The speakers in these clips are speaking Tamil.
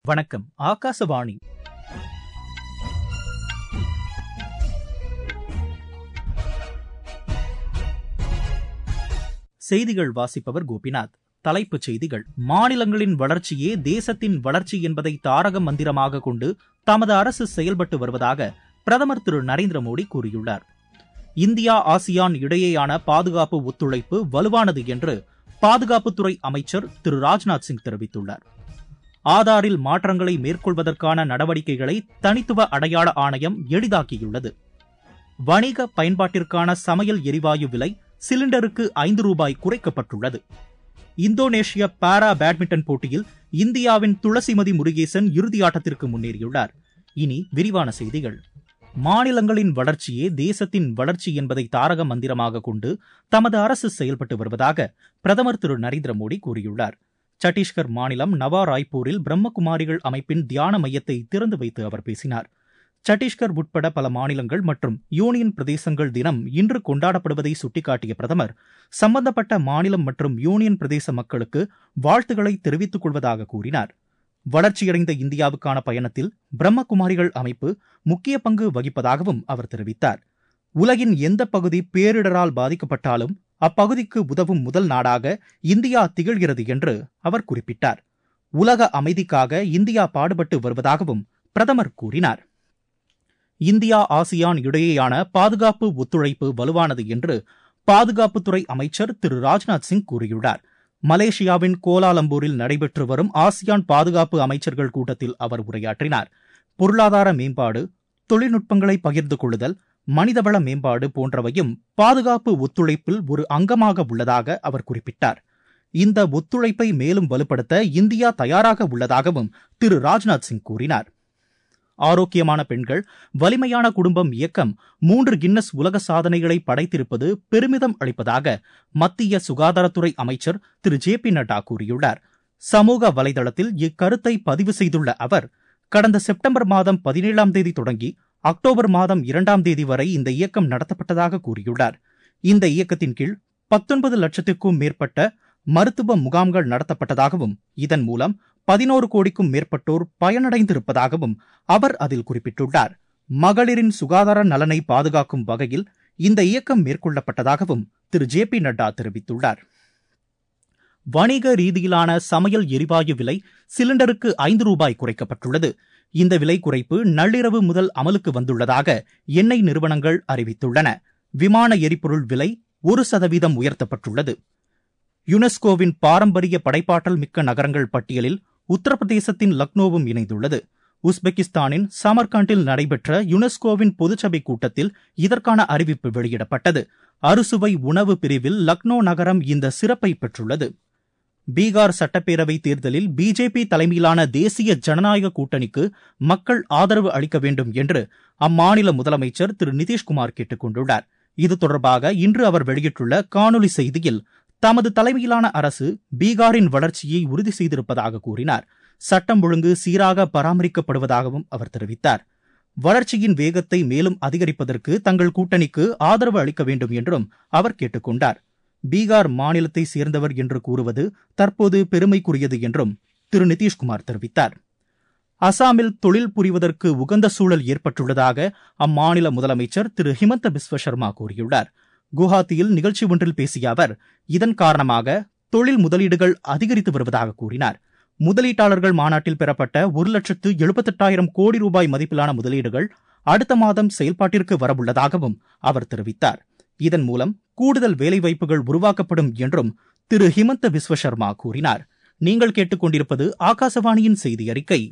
வணக்கம் ஆகாசவாணி செய்திகள் வாசிப்பவர் கோபிநாத் தலைப்புச் செய்திகள் மாநிலங்களின் வளர்ச்சியே தேசத்தின் வளர்ச்சி என்பதை தாரக மந்திரமாக கொண்டு தமது அரசு செயல்பட்டு வருவதாக பிரதமர் திரு நரேந்திர மோடி கூறியுள்ளார் இந்தியா ஆசியான் இடையேயான பாதுகாப்பு ஒத்துழைப்பு வலுவானது என்று பாதுகாப்புத்துறை அமைச்சர் திரு ராஜ்நாத் சிங் தெரிவித்துள்ளார் ஆதாரில் மாற்றங்களை மேற்கொள்வதற்கான நடவடிக்கைகளை தனித்துவ அடையாள ஆணையம் எளிதாக்கியுள்ளது வணிக பயன்பாட்டிற்கான சமையல் எரிவாயு விலை சிலிண்டருக்கு ஐந்து ரூபாய் குறைக்கப்பட்டுள்ளது இந்தோனேஷிய பாரா பேட்மிண்டன் போட்டியில் இந்தியாவின் துளசிமதி முருகேசன் இறுதியாட்டத்திற்கு முன்னேறியுள்ளார் இனி விரிவான செய்திகள் மாநிலங்களின் வளர்ச்சியே தேசத்தின் வளர்ச்சி என்பதை தாரக மந்திரமாக கொண்டு தமது அரசு செயல்பட்டு வருவதாக பிரதமர் திரு நரேந்திர மோடி கூறியுள்ளார் சத்தீஸ்கர் மாநிலம் நவா ராய்ப்பூரில் பிரம்மகுமாரிகள் அமைப்பின் தியான மையத்தை திறந்து வைத்து அவர் பேசினார் சத்தீஸ்கர் உட்பட பல மாநிலங்கள் மற்றும் யூனியன் பிரதேசங்கள் தினம் இன்று கொண்டாடப்படுவதை சுட்டிக்காட்டிய பிரதமர் சம்பந்தப்பட்ட மாநிலம் மற்றும் யூனியன் பிரதேச மக்களுக்கு வாழ்த்துக்களை தெரிவித்துக் கொள்வதாக கூறினார் வளர்ச்சியடைந்த இந்தியாவுக்கான பயணத்தில் பிரம்மகுமாரிகள் அமைப்பு முக்கிய பங்கு வகிப்பதாகவும் அவர் தெரிவித்தார் உலகின் எந்த பகுதி பேரிடரால் பாதிக்கப்பட்டாலும் அப்பகுதிக்கு உதவும் முதல் நாடாக இந்தியா திகழ்கிறது என்று அவர் குறிப்பிட்டார் உலக அமைதிக்காக இந்தியா பாடுபட்டு வருவதாகவும் பிரதமர் கூறினார் இந்தியா ஆசியான் இடையேயான பாதுகாப்பு ஒத்துழைப்பு வலுவானது என்று பாதுகாப்புத்துறை அமைச்சர் திரு ராஜ்நாத் சிங் கூறியுள்ளார் மலேசியாவின் கோலாலம்பூரில் நடைபெற்று வரும் ஆசியான் பாதுகாப்பு அமைச்சர்கள் கூட்டத்தில் அவர் உரையாற்றினார் பொருளாதார மேம்பாடு தொழில்நுட்பங்களை பகிர்ந்து கொள்ளுதல் மனிதவள மேம்பாடு போன்றவையும் பாதுகாப்பு ஒத்துழைப்பில் ஒரு அங்கமாக உள்ளதாக அவர் குறிப்பிட்டார் இந்த ஒத்துழைப்பை மேலும் வலுப்படுத்த இந்தியா தயாராக உள்ளதாகவும் திரு ராஜ்நாத் சிங் கூறினார் ஆரோக்கியமான பெண்கள் வலிமையான குடும்பம் இயக்கம் மூன்று கின்னஸ் உலக சாதனைகளை படைத்திருப்பது பெருமிதம் அளிப்பதாக மத்திய சுகாதாரத்துறை அமைச்சர் திரு ஜே பி நட்டா கூறியுள்ளார் சமூக வலைதளத்தில் இக்கருத்தை பதிவு செய்துள்ள அவர் கடந்த செப்டம்பர் மாதம் பதினேழாம் தேதி தொடங்கி அக்டோபர் மாதம் இரண்டாம் தேதி வரை இந்த இயக்கம் நடத்தப்பட்டதாக கூறியுள்ளார் இந்த இயக்கத்தின் கீழ் பத்தொன்பது லட்சத்திற்கும் மேற்பட்ட மருத்துவ முகாம்கள் நடத்தப்பட்டதாகவும் இதன் மூலம் பதினோரு கோடிக்கும் மேற்பட்டோர் பயனடைந்திருப்பதாகவும் அவர் அதில் குறிப்பிட்டுள்ளார் மகளிரின் சுகாதார நலனை பாதுகாக்கும் வகையில் இந்த இயக்கம் மேற்கொள்ளப்பட்டதாகவும் திரு ஜே பி நட்டா தெரிவித்துள்ளார் வணிக ரீதியிலான சமையல் எரிவாயு விலை சிலிண்டருக்கு ஐந்து ரூபாய் குறைக்கப்பட்டுள்ளது இந்த விலை குறைப்பு நள்ளிரவு முதல் அமலுக்கு வந்துள்ளதாக எண்ணெய் நிறுவனங்கள் அறிவித்துள்ளன விமான எரிபொருள் விலை ஒரு சதவீதம் உயர்த்தப்பட்டுள்ளது யுனெஸ்கோவின் பாரம்பரிய படைப்பாற்றல் மிக்க நகரங்கள் பட்டியலில் உத்தரப்பிரதேசத்தின் லக்னோவும் இணைந்துள்ளது உஸ்பெகிஸ்தானின் சமர்கண்டில் நடைபெற்ற யுனெஸ்கோவின் பொதுச்சபை கூட்டத்தில் இதற்கான அறிவிப்பு வெளியிடப்பட்டது அறுசுவை உணவு பிரிவில் லக்னோ நகரம் இந்த சிறப்பை பெற்றுள்ளது பீகார் சட்டப்பேரவை தேர்தலில் பிஜேபி தலைமையிலான தேசிய ஜனநாயக கூட்டணிக்கு மக்கள் ஆதரவு அளிக்க வேண்டும் என்று அம்மாநில முதலமைச்சர் திரு நிதிஷ்குமார் கேட்டுக் கொண்டுள்ளார் இது தொடர்பாக இன்று அவர் வெளியிட்டுள்ள காணொலி செய்தியில் தமது தலைமையிலான அரசு பீகாரின் வளர்ச்சியை உறுதி செய்திருப்பதாக கூறினார் சட்டம் ஒழுங்கு சீராக பராமரிக்கப்படுவதாகவும் அவர் தெரிவித்தார் வளர்ச்சியின் வேகத்தை மேலும் அதிகரிப்பதற்கு தங்கள் கூட்டணிக்கு ஆதரவு அளிக்க வேண்டும் என்றும் அவர் கேட்டுக் கொண்டார் பீகார் மாநிலத்தை சேர்ந்தவர் என்று கூறுவது தற்போது பெருமைக்குரியது என்றும் திரு நிதிஷ்குமார் தெரிவித்தார் அசாமில் தொழில் புரிவதற்கு உகந்த சூழல் ஏற்பட்டுள்ளதாக அம்மாநில முதலமைச்சர் திரு ஹிமந்த பிஸ்வ சர்மா கூறியுள்ளார் குவஹாத்தியில் நிகழ்ச்சி ஒன்றில் பேசிய அவர் இதன் காரணமாக தொழில் முதலீடுகள் அதிகரித்து வருவதாக கூறினார் முதலீட்டாளர்கள் மாநாட்டில் பெறப்பட்ட ஒரு லட்சத்து எழுபத்தெட்டாயிரம் கோடி ரூபாய் மதிப்பிலான முதலீடுகள் அடுத்த மாதம் செயல்பாட்டிற்கு வரவுள்ளதாகவும் அவர் தெரிவித்தார் இதன் மூலம் கூடுதல் வேலைவாய்ப்புகள் உருவாக்கப்படும் என்றும் திரு ஹிமந்த பிஸ்வ சர்மா கூறினார் நீங்கள் கேட்டுக்கொண்டிருப்பது ஆகாசவாணியின் செய்தி அறிக்கை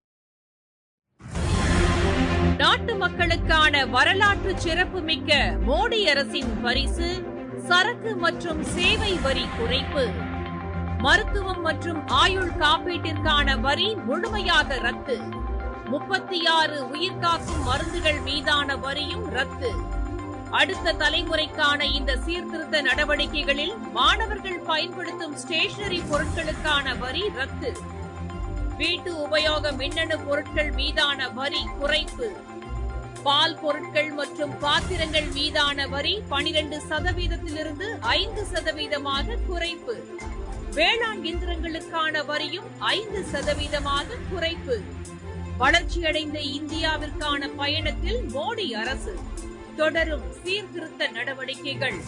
நாட்டு மக்களுக்கான வரலாற்று சிறப்புமிக்க மோடி அரசின் பரிசு சரக்கு மற்றும் சேவை வரி குறைப்பு மருத்துவம் மற்றும் ஆயுள் காப்பீட்டிற்கான வரி முழுமையாக ரத்து முப்பத்தி ஆறு உயிர்காக்கும் மருந்துகள் மீதான வரியும் ரத்து அடுத்த தலைமுறைக்கான இந்த சீர்திருத்த நடவடிக்கைகளில் மாணவர்கள் பயன்படுத்தும் ஸ்டேஷனரி பொருட்களுக்கான வரி ரத்து வீட்டு உபயோக மின்னணு பொருட்கள் மீதான வரி குறைப்பு பால் பொருட்கள் மற்றும் பாத்திரங்கள் மீதான வரி பனிரெண்டு சதவீதத்திலிருந்து ஐந்து சதவீதமாக குறைப்பு வேளாண் இயந்திரங்களுக்கான வரியும் ஐந்து சதவீதமாக குறைப்பு வளர்ச்சியடைந்த இந்தியாவிற்கான பயணத்தில் மோடி அரசு தொடரும் சீர்திருத்த நடவடிக்கைகள்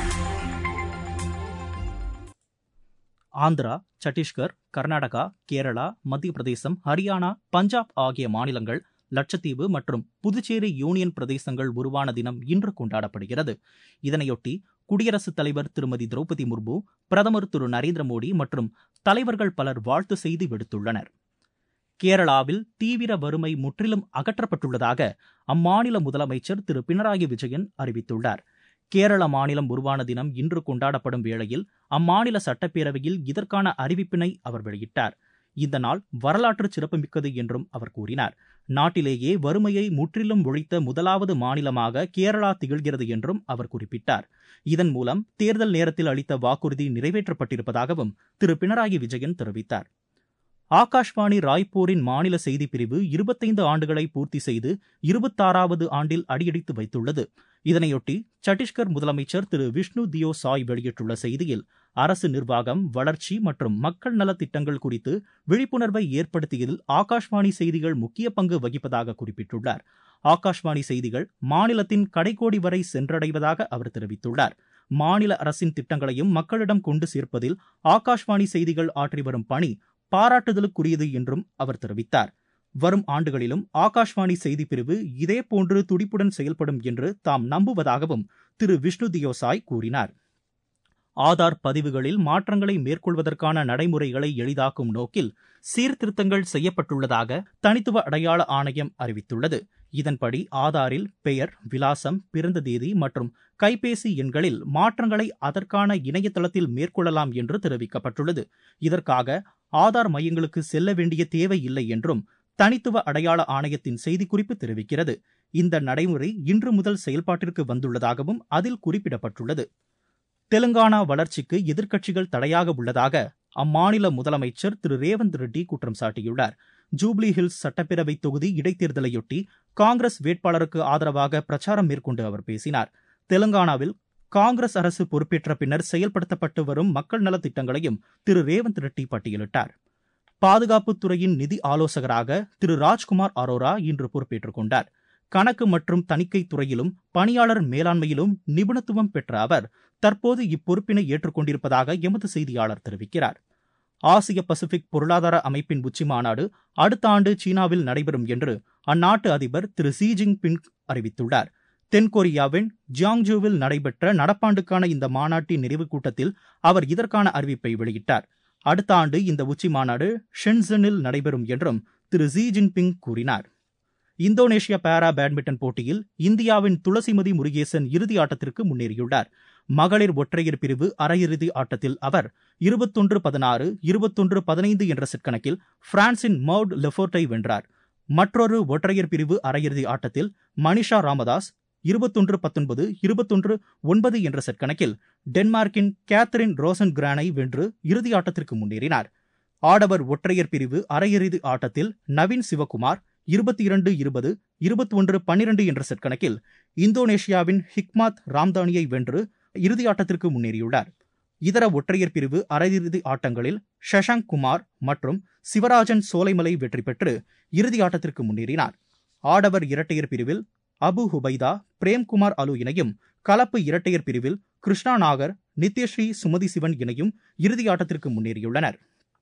ஆந்திரா சத்தீஸ்கர் கர்நாடகா கேரளா மத்திய பிரதேசம் ஹரியானா பஞ்சாப் ஆகிய மாநிலங்கள் லட்சத்தீவு மற்றும் புதுச்சேரி யூனியன் பிரதேசங்கள் உருவான தினம் இன்று கொண்டாடப்படுகிறது இதனையொட்டி குடியரசுத் தலைவர் திருமதி திரௌபதி முர்மு பிரதமர் திரு நரேந்திர மோடி மற்றும் தலைவர்கள் பலர் வாழ்த்து செய்தி விடுத்துள்ளனர் கேரளாவில் தீவிர வறுமை முற்றிலும் அகற்றப்பட்டுள்ளதாக அம்மாநில முதலமைச்சர் திரு பினராயி விஜயன் அறிவித்துள்ளார் கேரள மாநிலம் உருவான தினம் இன்று கொண்டாடப்படும் வேளையில் அம்மாநில சட்டப்பேரவையில் இதற்கான அறிவிப்பினை அவர் வெளியிட்டார் இந்த நாள் வரலாற்று சிறப்புமிக்கது என்றும் அவர் கூறினார் நாட்டிலேயே வறுமையை முற்றிலும் ஒழித்த முதலாவது மாநிலமாக கேரளா திகழ்கிறது என்றும் அவர் குறிப்பிட்டார் இதன் மூலம் தேர்தல் நேரத்தில் அளித்த வாக்குறுதி நிறைவேற்றப்பட்டிருப்பதாகவும் திரு பினராயி விஜயன் தெரிவித்தார் ஆகாஷ்வாணி ராய்ப்பூரின் மாநில செய்திப் பிரிவு இருபத்தைந்து ஆண்டுகளை பூர்த்தி செய்து இருபத்தாறாவது ஆண்டில் அடியெடுத்து வைத்துள்ளது இதனையொட்டி சத்தீஸ்கர் முதலமைச்சர் திரு விஷ்ணு தியோ சாய் வெளியிட்டுள்ள செய்தியில் அரசு நிர்வாகம் வளர்ச்சி மற்றும் மக்கள் நலத் திட்டங்கள் குறித்து விழிப்புணர்வை ஏற்படுத்தியதில் ஆகாஷ்வாணி செய்திகள் முக்கிய பங்கு வகிப்பதாக குறிப்பிட்டுள்ளார் ஆகாஷ்வாணி செய்திகள் மாநிலத்தின் கடைக்கோடி வரை சென்றடைவதாக அவர் தெரிவித்துள்ளார் மாநில அரசின் திட்டங்களையும் மக்களிடம் கொண்டு சேர்ப்பதில் ஆகாஷ்வாணி செய்திகள் ஆற்றி வரும் பணி பாராட்டுதலுக்குரியது என்றும் அவர் தெரிவித்தார் வரும் ஆண்டுகளிலும் ஆகாஷ்வாணி செய்திப் பிரிவு இதேபோன்று துடிப்புடன் செயல்படும் என்று தாம் நம்புவதாகவும் திரு விஷ்ணு தியோசாய் கூறினார் ஆதார் பதிவுகளில் மாற்றங்களை மேற்கொள்வதற்கான நடைமுறைகளை எளிதாக்கும் நோக்கில் சீர்திருத்தங்கள் செய்யப்பட்டுள்ளதாக தனித்துவ அடையாள ஆணையம் அறிவித்துள்ளது இதன்படி ஆதாரில் பெயர் விலாசம் பிறந்த தேதி மற்றும் கைபேசி எண்களில் மாற்றங்களை அதற்கான இணையதளத்தில் மேற்கொள்ளலாம் என்று தெரிவிக்கப்பட்டுள்ளது இதற்காக ஆதார் மையங்களுக்கு செல்ல வேண்டிய தேவை இல்லை என்றும் தனித்துவ அடையாள ஆணையத்தின் செய்திக்குறிப்பு தெரிவிக்கிறது இந்த நடைமுறை இன்று முதல் செயல்பாட்டிற்கு வந்துள்ளதாகவும் அதில் குறிப்பிடப்பட்டுள்ளது தெலுங்கானா வளர்ச்சிக்கு எதிர்க்கட்சிகள் தடையாக உள்ளதாக அம்மாநில முதலமைச்சர் திரு ரேவந்த் ரெட்டி குற்றம் சாட்டியுள்ளார் ஜூப்ளி ஹில்ஸ் சட்டப்பேரவை தொகுதி இடைத்தேர்தலையொட்டி காங்கிரஸ் வேட்பாளருக்கு ஆதரவாக பிரச்சாரம் மேற்கொண்டு அவர் பேசினார் தெலுங்கானாவில் காங்கிரஸ் அரசு பொறுப்பேற்ற பின்னர் செயல்படுத்தப்பட்டு வரும் மக்கள் நலத் திட்டங்களையும் திரு ரேவந்த் ரெட்டி பட்டியலிட்டார் பாதுகாப்புத்துறையின் நிதி ஆலோசகராக திரு ராஜ்குமார் அரோரா இன்று பொறுப்பேற்றுக் கொண்டார் கணக்கு மற்றும் தணிக்கை துறையிலும் பணியாளர் மேலாண்மையிலும் நிபுணத்துவம் பெற்ற அவர் தற்போது இப்பொறுப்பினை ஏற்றுக்கொண்டிருப்பதாக எமது செய்தியாளர் தெரிவிக்கிறார் ஆசிய பசிபிக் பொருளாதார அமைப்பின் உச்சி மாநாடு அடுத்த ஆண்டு சீனாவில் நடைபெறும் என்று அந்நாட்டு அதிபர் திரு ஷி ஜின்பிங் அறிவித்துள்ளார் தென்கொரியாவின் ஜியாங்ஜூவில் நடைபெற்ற நடப்பாண்டுக்கான இந்த மாநாட்டின் நிறைவுக் கூட்டத்தில் அவர் இதற்கான அறிவிப்பை வெளியிட்டார் அடுத்த ஆண்டு இந்த உச்சி மாநாடு ஷென்சனில் நடைபெறும் என்றும் திரு ஜி ஜின்பிங் கூறினார் இந்தோனேஷியா பாரா பேட்மிண்டன் போட்டியில் இந்தியாவின் துளசிமதி முருகேசன் இறுதி ஆட்டத்திற்கு முன்னேறியுள்ளார் மகளிர் ஒற்றையர் பிரிவு அரையிறுதி ஆட்டத்தில் அவர் இருபத்தொன்று பதினாறு இருபத்தொன்று பதினைந்து என்ற செட் கணக்கில் பிரான்சின் மவுட் லெஃபோர்ட்டை வென்றார் மற்றொரு ஒற்றையர் பிரிவு அரையிறுதி ஆட்டத்தில் மனிஷா ராமதாஸ் இருபத்தொன்று பத்தொன்பது இருபத்தொன்று ஒன்பது என்ற செட் கணக்கில் டென்மார்க்கின் கேத்தரின் ரோசன் கிரானை வென்று இறுதி ஆட்டத்திற்கு முன்னேறினார் ஆடவர் ஒற்றையர் பிரிவு அரையிறுதி ஆட்டத்தில் நவீன் சிவகுமார் இருபத்தி இரண்டு இருபது இருபத்தி ஒன்று பன்னிரண்டு என்ற செட் கணக்கில் இந்தோனேஷியாவின் ஹிக்மாத் ராம்தானியை வென்று இறுதி ஆட்டத்திற்கு முன்னேறியுள்ளார் இதர ஒற்றையர் பிரிவு அரையிறுதி ஆட்டங்களில் ஷஷாங்க் குமார் மற்றும் சிவராஜன் சோலைமலை வெற்றி பெற்று இறுதி ஆட்டத்திற்கு முன்னேறினார் ஆடவர் இரட்டையர் பிரிவில் அபு ஹுபைதா பிரேம்குமார் அலு இணையும் கலப்பு இரட்டையர் பிரிவில் கிருஷ்ணா நாகர் நித்யஸ்ரீ சுமதி சிவன் இணையும் இறுதி ஆட்டத்திற்கு முன்னேறியுள்ளனர்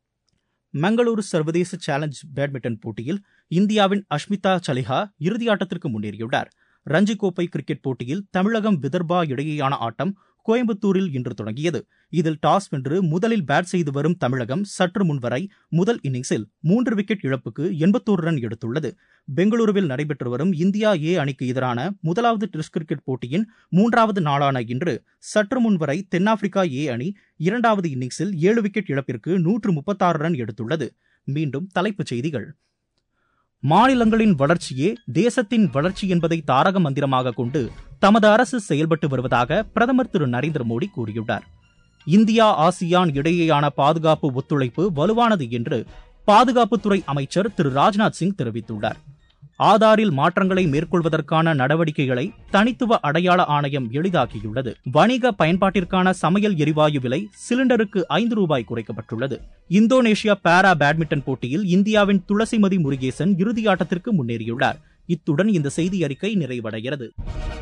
மங்களூரு சர்வதேச சேலஞ்ச் பேட்மிண்டன் போட்டியில் இந்தியாவின் அஷ்மிதா சலிஹா இறுதியாட்டத்திற்கு முன்னேறியுள்ளார் ரஞ்சி கோப்பை கிரிக்கெட் போட்டியில் தமிழகம் விதர்பா இடையேயான ஆட்டம் கோயம்புத்தூரில் இன்று தொடங்கியது இதில் டாஸ் வென்று முதலில் பேட் செய்து வரும் தமிழகம் சற்று முன்வரை முதல் இன்னிங்ஸில் மூன்று விக்கெட் இழப்புக்கு எண்பத்தோரு ரன் எடுத்துள்ளது பெங்களூருவில் நடைபெற்று வரும் இந்தியா ஏ அணிக்கு எதிரான முதலாவது டெஸ்ட் கிரிக்கெட் போட்டியின் மூன்றாவது நாளான இன்று சற்று முன்வரை தென்னாப்பிரிக்கா ஏ அணி இரண்டாவது இன்னிங்ஸில் ஏழு விக்கெட் இழப்பிற்கு நூற்று முப்பத்தாறு ரன் எடுத்துள்ளது மீண்டும் தலைப்புச் செய்திகள் மாநிலங்களின் வளர்ச்சியே தேசத்தின் வளர்ச்சி என்பதை தாரக மந்திரமாக கொண்டு தமது அரசு செயல்பட்டு வருவதாக பிரதமர் திரு நரேந்திர மோடி கூறியுள்ளார் இந்தியா ஆசியான் இடையேயான பாதுகாப்பு ஒத்துழைப்பு வலுவானது என்று பாதுகாப்புத்துறை அமைச்சர் திரு ராஜ்நாத் சிங் தெரிவித்துள்ளார் ஆதாரில் மாற்றங்களை மேற்கொள்வதற்கான நடவடிக்கைகளை தனித்துவ அடையாள ஆணையம் எளிதாக்கியுள்ளது வணிக பயன்பாட்டிற்கான சமையல் எரிவாயு விலை சிலிண்டருக்கு ஐந்து ரூபாய் குறைக்கப்பட்டுள்ளது இந்தோனேஷியா பாரா பேட்மிண்டன் போட்டியில் இந்தியாவின் துளசிமதி முருகேசன் இறுதியாட்டத்திற்கு முன்னேறியுள்ளார் இத்துடன் இந்த செய்தி அறிக்கை நிறைவடைகிறது